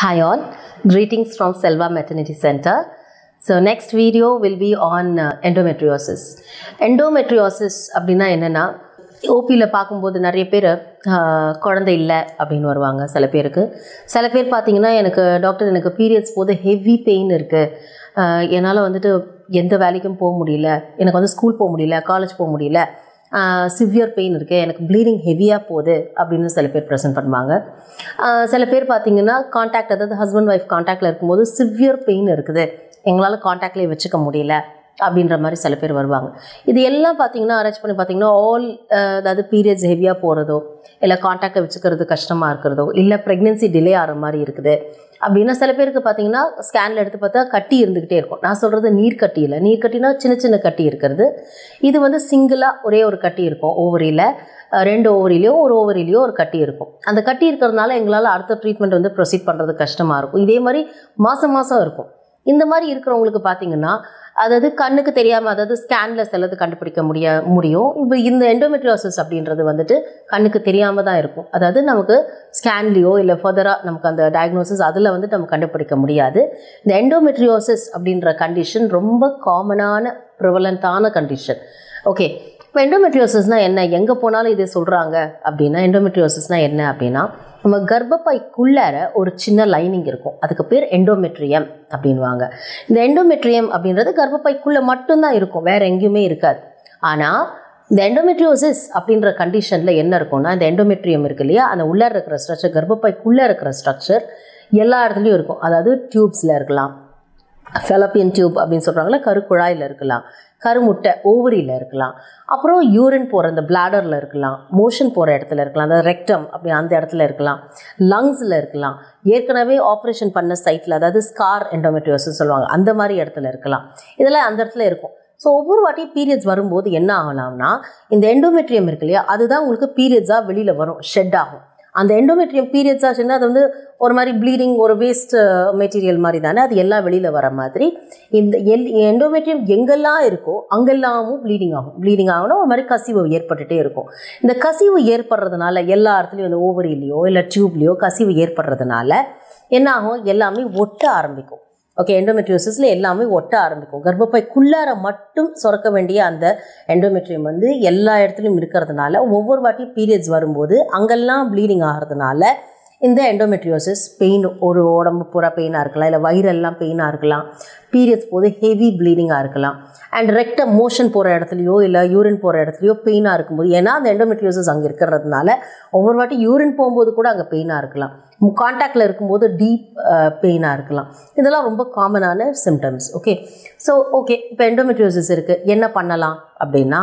Hi all, greetings from Selva Maternity Center. So next video will be on uh, endometriosis. Endometriosis அப்படின்னா என்னென்னா ஓபியில் பார்க்கும்போது நிறைய பேர் குழந்தை இல்லை அப்படின்னு வருவாங்க சில பேருக்கு சில பேர் பார்த்தீங்கன்னா எனக்கு டாக்டர் எனக்கு பீரியட்ஸ் போது ஹெவி பெயின் இருக்குது என்னால் வந்துட்டு எந்த வேலைக்கும் போக முடியல எனக்கு வந்து ஸ்கூல் போக முடியல காலேஜ் போக முடியல சிவியர் பெயின் இருக்குது எனக்கு ப்ளீடிங் ஹெவியாக போகுது அப்படின்னு சில பேர் ப்ரெசென்ட் பண்ணுவாங்க ஆஹ் சில பேர் பார்த்தீங்கன்னா காண்டாக்ட் அதாவது ஹஸ்பண்ட் ஒய்ஃப் காண்டாக்டில் இருக்கும்போது சிவியர் பெயின் இருக்குது எங்களால் காண்டாக்ட்லேயே வச்சுக்க முடியல அப்படின்ற மாதிரி சில பேர் வருவாங்க இது எல்லாம் பார்த்தீங்கன்னா அரேஞ்ச் பண்ணி பார்த்தீங்கன்னா ஆல் அதாவது பீரியட்ஸ் ஹெவியாக போகிறதோ இல்லை காண்டாக்டை வச்சுக்கிறது கஷ்டமாக இருக்கிறதோ இல்லை ப்ரெக்னென்சி டிலே ஆகிற மாதிரி இருக்குது அப்படின்னா சில பேருக்கு பார்த்தீங்கன்னா ஸ்கேனில் எடுத்து பார்த்தா கட்டி இருந்துக்கிட்டே இருக்கும் நான் சொல்கிறது நீர் கட்டி இல்லை நீர் கட்டினா சின்ன சின்ன கட்டி இருக்கிறது இது வந்து சிங்கிளாக ஒரே ஒரு கட்டி இருக்கும் ஓவரியில் ரெண்டு ஓவரிலையோ ஒரு ஓவரிலையோ ஒரு கட்டி இருக்கும் அந்த கட்டி இருக்கிறதுனால எங்களால் அடுத்த ட்ரீட்மெண்ட் வந்து ப்ரொசீட் பண்ணுறது கஷ்டமாக இருக்கும் இதே மாதிரி மாதம் மாதம் இருக்கும் இந்த மாதிரி இருக்கிறவங்களுக்கு பார்த்தீங்கன்னா அதாவது கண்ணுக்கு தெரியாமல் அதாவது ஸ்கேனில் சிலது கண்டுபிடிக்க முடிய முடியும் இப்போ இந்த எண்டோமெட்ரியோசிஸ் அப்படின்றது வந்துட்டு கண்ணுக்கு தெரியாமல் தான் இருக்கும் அதாவது நமக்கு ஸ்கேன்லேயோ இல்லை ஃபர்தராக நமக்கு அந்த டயக்னோசிஸ் அதில் வந்து நம்ம கண்டுபிடிக்க முடியாது இந்த எண்டோமெட்ரியோசிஸ் அப்படின்ற கண்டிஷன் ரொம்ப காமனான ப்ரிவலண்ட்டான கண்டிஷன் ஓகே இப்போ எண்டோமெட்ரியோசிஸ்னால் என்ன எங்கே போனாலும் இதை சொல்கிறாங்க அப்படின்னா எண்டோமெட்ரியோசிஸ்னால் என்ன அப்படின்னா நம்ம கர்ப்பப்பைக்குள்ளார ஒரு சின்ன லைனிங் இருக்கும் அதுக்கு பேர் எண்டோமெட்ரியம் அப்படின்வாங்க இந்த எண்டோமெட்ரியம் அப்படின்றது கர்ப்பப்பைக்குள்ளே மட்டும்தான் இருக்கும் வேறு எங்கேயுமே இருக்காது ஆனால் இந்த எண்டோமெட்ரியோசிஸ் அப்படின்ற கண்டிஷனில் என்ன இருக்கும்னா இந்த எண்டோமெட்ரியம் இருக்கு இல்லையா அந்த உள்ளே இருக்கிற ஸ்ட்ரக்சர் கர்ப்பப்பைக்குள்ளே இருக்கிற ஸ்ட்ரக்சர் எல்லா இடத்துலையும் இருக்கும் அதாவது டியூப்ஸில் இருக்கலாம் ஃபெலப்பியன் டியூப் அப்படின்னு சொல்கிறாங்களா கருக்குழாயில் இருக்கலாம் கருமுட்டை ஓவரியில் இருக்கலாம் அப்புறம் யூரின் போகிற அந்த பிளாடரில் இருக்கலாம் மோஷன் போகிற இடத்துல இருக்கலாம் அந்த ரெக்டம் அப்படி அந்த இடத்துல இருக்கலாம் லங்ஸில் இருக்கலாம் ஏற்கனவே ஆப்ரேஷன் பண்ண சைட்டில் அதாவது ஸ்கார் எண்டோமெட்ரியோசிஸ் சொல்லுவாங்க அந்த மாதிரி இடத்துல இருக்கலாம் இதெல்லாம் அந்த இடத்துல இருக்கும் ஸோ ஒவ்வொரு வாட்டியும் பீரியட்ஸ் வரும்போது என்ன ஆகலாம்னா இந்த எண்டோமெட்ரியம் இருக்கு இல்லையா அதுதான் உங்களுக்கு பீரியட்ஸாக வெளியில் வரும் ஷெட் ஆகும் அந்த எண்டோமெட்ரியம் பீரியட்ஸ் ஆச்சுன்னா அது வந்து ஒரு மாதிரி ப்ளீடிங் ஒரு வேஸ்ட் மெட்டீரியல் மாதிரி தானே அது எல்லாம் வெளியில் வர மாதிரி இந்த எல் எண்டோமெட்ரியம் எங்கெல்லாம் இருக்கோ அங்கெல்லாமும் ப்ளீடிங் ஆகும் ப்ளீடிங் ஆகும்னா ஒரு மாதிரி கசிவு ஏற்பட்டுகிட்டே இருக்கும் இந்த கசிவு ஏற்படுறதுனால எல்லா இடத்துலையும் இந்த ஓவரிலையோ இல்லை டியூப்லேயோ கசிவு ஏற்படுறதுனால என்ன ஆகும் எல்லாமே ஒட்ட ஆரம்பிக்கும் ஓகே எண்டோமெட்ரியோசிஸில் எல்லாமே ஒட்ட ஆரம்பிக்கும் கர்ப்பப்பைக்குள்ளார மட்டும் சுரக்க வேண்டிய அந்த எண்டோமெட்ரியம் வந்து எல்லா இடத்துலையும் இருக்கிறதுனால ஒவ்வொரு வாட்டியும் பீரியட்ஸ் வரும்போது அங்கெல்லாம் ப்ளீடிங் ஆகிறதுனால இந்த எண்டோமெட்ரியோசிஸ் பெயின் ஒரு உடம்பு பூரா பெயினாக இருக்கலாம் இல்லை வயிறெல்லாம் பெயினாக இருக்கலாம் பீரியட்ஸ் போது ஹெவி ப்ளீடிங்காக இருக்கலாம் அண்ட் ரெக்ட மோஷன் போகிற இடத்துலையோ இல்லை யூரின் போகிற இடத்துலையோ பெயினாக இருக்கும்போது ஏன்னா அந்த எண்டோமெட்ரியோசிஸ் அங்கே இருக்கிறதுனால ஒவ்வொரு வாட்டி யூரின் போகும்போது கூட அங்கே பெயினாக இருக்கலாம் காண்டாக்டில் இருக்கும்போது டீப் பெயினாக இருக்கலாம் இதெல்லாம் ரொம்ப காமனான சிம்டம்ஸ் ஓகே ஸோ ஓகே இப்போ எண்டோமெட்ரியோசிஸ் இருக்குது என்ன பண்ணலாம் அப்படின்னா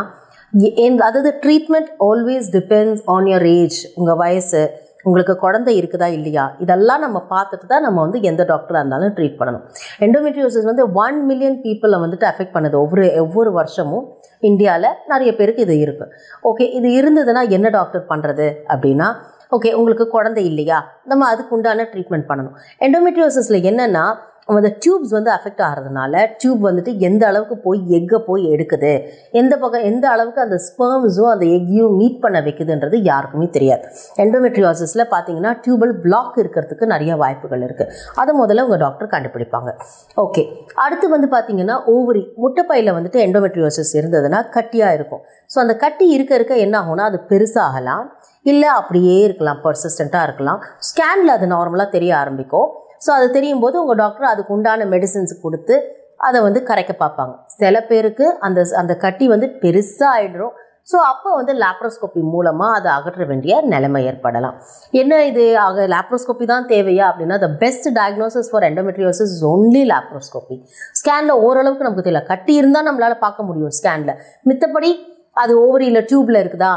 அதாவது treatment always depends on your age உங்கள் வயசு உங்களுக்கு குழந்தை இருக்குதா இல்லையா இதெல்லாம் நம்ம பார்த்துட்டு தான் நம்ம வந்து எந்த டாக்டராக இருந்தாலும் ட்ரீட் பண்ணணும் எண்டோமெட்ரியோசிஸ் வந்து ஒன் மில்லியன் பீப்புளை வந்துட்டு அஃபெக்ட் பண்ணுது ஒவ்வொரு ஒவ்வொரு வருஷமும் இந்தியாவில் நிறைய பேருக்கு இது இருக்குது ஓகே இது இருந்ததுன்னா என்ன டாக்டர் பண்ணுறது அப்படின்னா ஓகே உங்களுக்கு குழந்தை இல்லையா நம்ம அதுக்கு உண்டான ட்ரீட்மெண்ட் பண்ணணும் எண்டோமெட்ரியோசிஸில் என்னென்னா அந்த டியூப்ஸ் வந்து அஃபெக்ட் ஆகிறதுனால டியூப் வந்துட்டு எந்த அளவுக்கு போய் எக்கை போய் எடுக்குது எந்த பக்கம் எந்த அளவுக்கு அந்த ஸ்பெர்ம்ஸும் அந்த எக்கையும் மீட் பண்ண வைக்குதுன்றது யாருக்குமே தெரியாது எண்டோமெட்ரியோசிஸில் பார்த்தீங்கன்னா டியூபல் பிளாக் இருக்கிறதுக்கு நிறைய வாய்ப்புகள் இருக்குது அதை முதல்ல உங்கள் டாக்டர் கண்டுபிடிப்பாங்க ஓகே அடுத்து வந்து பார்த்தீங்கன்னா ஓவரி முட்டைப்பையில் வந்துட்டு எண்டோமெட்ரியோசிஸ் இருந்ததுன்னா கட்டியாக இருக்கும் ஸோ அந்த கட்டி இருக்க இருக்க என்ன ஆகும்னா அது பெருசாகலாம் இல்லை அப்படியே இருக்கலாம் பர்சிஸ்டண்ட்டாக இருக்கலாம் ஸ்கேனில் அது நார்மலாக தெரிய ஆரம்பிக்கும் ஸோ அது தெரியும் போது உங்கள் டாக்டர் அதுக்கு உண்டான மெடிசின்ஸ் கொடுத்து அதை வந்து கரைக்க பார்ப்பாங்க சில பேருக்கு அந்த அந்த கட்டி வந்து பெருசாக ஆகிடும் ஸோ அப்போ வந்து லேப்ரோஸ்கோப்பி மூலமாக அதை அகற்ற வேண்டிய நிலைமை ஏற்படலாம் என்ன இது ஆக லேப்ரோஸ்கோப்பி தான் தேவையா அப்படின்னா the best diagnosis for endometriosis only laparoscopy ஸ்கேனில் ஓரளவுக்கு நமக்கு தெரியல கட்டி இருந்தால் நம்மளால் பார்க்க முடியும் ஸ்கேனில் மித்தபடி அது ஓவரியில் டியூப்பில் இருக்குதா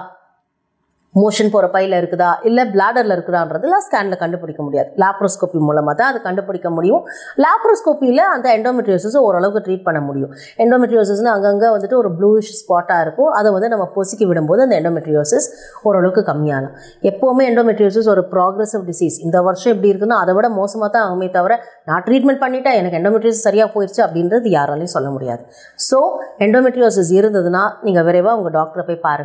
மோஷன் போகிற பையில் இருக்குதா இல்லை பிளாடரில் இருக்குதான்றதுலாம் ஸ்கேனில் கண்டுபிடிக்க முடியாது லாப்ரோஸ்கோப்பி மூலமாக தான் அது கண்டுபிடிக்க முடியும் லாப்ரோஸ்கோப்பியில் அந்த எண்டோமெட்ரியோசிஸை ஓரளவுக்கு ட்ரீட் பண்ண முடியும் எண்டோமெட்ரியோசிஸ்னு அங்கங்கே வந்துட்டு ஒரு ப்ளூஷ் ஸ்பாட்டாக இருக்கும் அதை வந்து நம்ம பொசுக்கி விடும்போது அந்த எண்டோமெட்ரியோசிஸ் ஓரளவுக்கு கம்மியாகும் எப்போவுமே எண்டோமெட்ரியோசிஸ் ஒரு ப்ராக்ரெசிவ் டிசீஸ் இந்த வருஷம் எப்படி இருக்குன்னா அதை விட மோசமாக தான் ஆகுமே தவிர நான் ட்ரீட்மெண்ட் பண்ணிட்டேன் எனக்கு எண்டோமெட்ரியோசிஸ் சரியாக போயிடுச்சு அப்படின்றது யாராலையும் சொல்ல முடியாது ஸோ எண்டோமெட்ரியோசிஸ் இருந்ததுன்னா நீங்கள் விரைவாக உங்கள் டாக்டரை போய் பாருங்கள்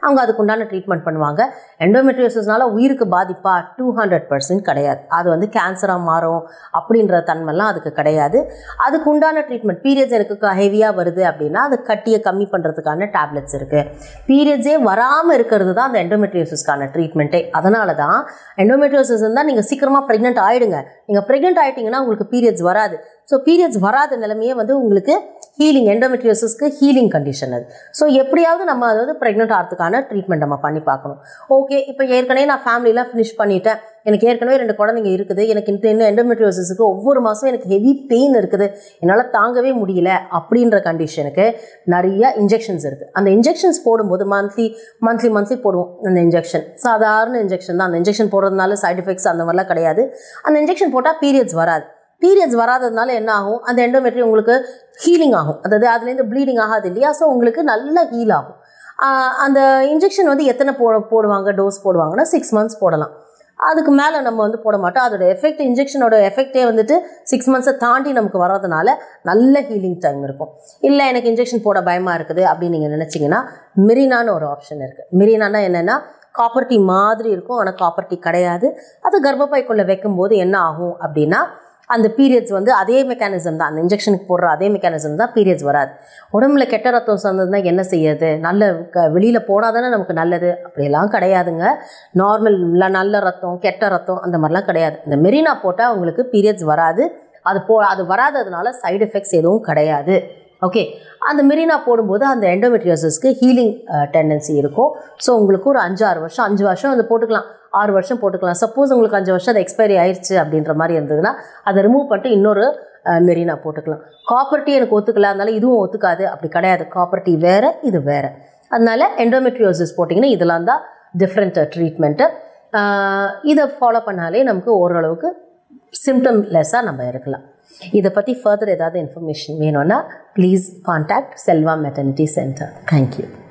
அவங்க அதுக்குண்டான ட்ரீட்மெண்ட் பண்ணுவாங்க எண்டோமெட்ரியோசிஸ்னால உயிருக்கு பாதிப்பா டூ ஹண்ட்ரட் பர்சன்ட் கிடையாது அது வந்து கேன்சராக மாறும் அப்படின்ற தன்மைலாம் அதுக்கு கிடையாது அதுக்கு உண்டான ட்ரீட்மெண்ட் பீரியட்ஸ் எனக்கு ஹெவியாக வருது அப்படின்னா அது கட்டியை கம்மி பண்ணுறதுக்கான டேப்லெட்ஸ் இருக்குது பீரியட்ஸே வராமல் இருக்கிறது தான் அந்த எண்டோமெட்ரியோசிஸ்க்கான ட்ரீட்மெண்ட்டே அதனால தான் எண்டோமெட்ரியோசிஸ் இருந்தால் நீங்கள் சீக்கிரமாக ப்ரெக்னென்ட் ஆகிடுங்க நீங்கள் ப்ரெக்னென்ட் ஆகிட்டிங்கன்னா உங்களுக்கு பீரியட்ஸ் வராது ஸோ பீரியட்ஸ் வராத நிலைமையே வந்து உங்களுக்கு ஹீலிங் எண்டோமெட்ரியோசிஸ்க்கு ஹீலிங் கண்டிஷன் அது ஸோ எப்படியாவது நம்ம அதாவது ப்ரெக்னென்ட் ஆகிறதுக்கான ட்ரீட்மெண்ட் நம்ம பண்ணி பார்க்கணும் ஓகே இப்போ ஏற்கனவே நான் ஃபேமிலியெலாம் ஃபினிஷ் பண்ணிட்டேன் எனக்கு ஏற்கனவே ரெண்டு குழந்தைங்க இருக்குது எனக்கு இந்த இன்னும் எண்டோமெட்ரியோசிஸுக்கு ஒவ்வொரு மாதமும் எனக்கு ஹெவி பெயின் இருக்குது என்னால் தாங்கவே முடியல அப்படின்ற கண்டிஷனுக்கு நிறைய இன்ஜெக்ஷன்ஸ் இருக்குது அந்த இன்ஜெக்ஷன்ஸ் போடும்போது மந்த்லி மந்த்லி மந்த்லி போடுவோம் அந்த இன்ஜெக்ஷன் சாதாரண இன்ஜெக்ஷன் தான் அந்த இன்ஜெக்ஷன் போடுறதுனால சைடு எஃபெக்ட்ஸ் அந்த மாதிரிலாம் கிடையாது அந்த இன்ஜெக்ஷன் போட்டால் பீரியட்ஸ் வராது பீரியட்ஸ் வராததுனால என்ன ஆகும் அந்த எண்டோமெட்ரி உங்களுக்கு ஹீலிங் ஆகும் அதாவது அதுலேருந்து ப்ளீடிங் ஆகாது இல்லையா ஸோ உங்களுக்கு நல்லா ஹீல் ஆகும் ஆஹ் அந்த இன்ஜெக்ஷன் வந்து எத்தனை போ போடுவாங்க டோஸ் போடுவாங்கன்னா சிக்ஸ் மந்த்ஸ் போடலாம் அதுக்கு மேலே நம்ம வந்து போட மாட்டோம் அதோட எஃபெக்ட் இன்ஜெக்ஷனோட எஃபெக்டே வந்துட்டு சிக்ஸ் மந்த்ஸை தாண்டி நமக்கு வர்றதுனால நல்ல ஹீலிங் டைம் இருக்கும் இல்லை எனக்கு இன்ஜெக்ஷன் போட பயமாக இருக்குது அப்படின்னு நீங்கள் நினச்சிங்கன்னா மிரினான்னு ஒரு ஆப்ஷன் இருக்குது மிரினானா என்னென்னா காப்பர் டீ மாதிரி இருக்கும் ஆனால் காப்பர் டீ கிடையாது அது கர்ப்பப்பைக்குள்ளே வைக்கும்போது என்ன ஆகும் அப்படின்னா அந்த பீரியட்ஸ் வந்து அதே மெக்கானிசம் தான் அந்த இன்ஜெக்ஷனுக்கு போடுற அதே மெக்கானிசம் தான் பீரியட்ஸ் வராது உடம்புல கெட்ட ரத்தம் சேர்ந்ததுன்னா என்ன செய்யறது நல்ல க வெளியில் போனால் தானே நமக்கு நல்லது அப்படியெல்லாம் கிடையாதுங்க நார்மல் நல்ல ரத்தம் கெட்ட ரத்தம் அந்த மாதிரிலாம் கிடையாது இந்த மெரினா போட்டால் உங்களுக்கு பீரியட்ஸ் வராது அது போ அது வராததுனால சைடு எஃபெக்ட்ஸ் எதுவும் கிடையாது ஓகே அந்த மெரினா போடும்போது அந்த எண்டோமெட்ரியோசிஸ்க்கு ஹீலிங் டெண்டன்சி இருக்கும் ஸோ உங்களுக்கு ஒரு அஞ்சு ஆறு வருஷம் அஞ்சு வருஷம் அதை போட்டுக்கலாம் ஆறு வருஷம் போட்டுக்கலாம் சப்போஸ் உங்களுக்கு அஞ்சு வருஷம் அது எக்ஸ்பைரி ஆயிடுச்சு அப்படின்ற மாதிரி இருந்ததுன்னா அதை ரிமூவ் பண்ணிட்டு இன்னொரு மெரினா போட்டுக்கலாம் காப்பர் டீ எனக்கு ஒத்துக்கல அதனால இதுவும் ஒத்துக்காது அப்படி கிடையாது காப்பர் டீ வேறு இது வேறு அதனால எண்டோமெட்ரியோசிஸ் போட்டிங்கன்னா இதெல்லாம் தான் டிஃப்ரெண்ட் ட்ரீட்மெண்ட்டு இதை ஃபாலோ பண்ணாலே நமக்கு ஓரளவுக்கு சிம்டம் லெஸ்ஸாக நம்ம இருக்கலாம் இதை பற்றி ஃபர்தர் ஏதாவது இன்ஃபர்மேஷன் வேணும்னா please contact Selva maternity centre thank you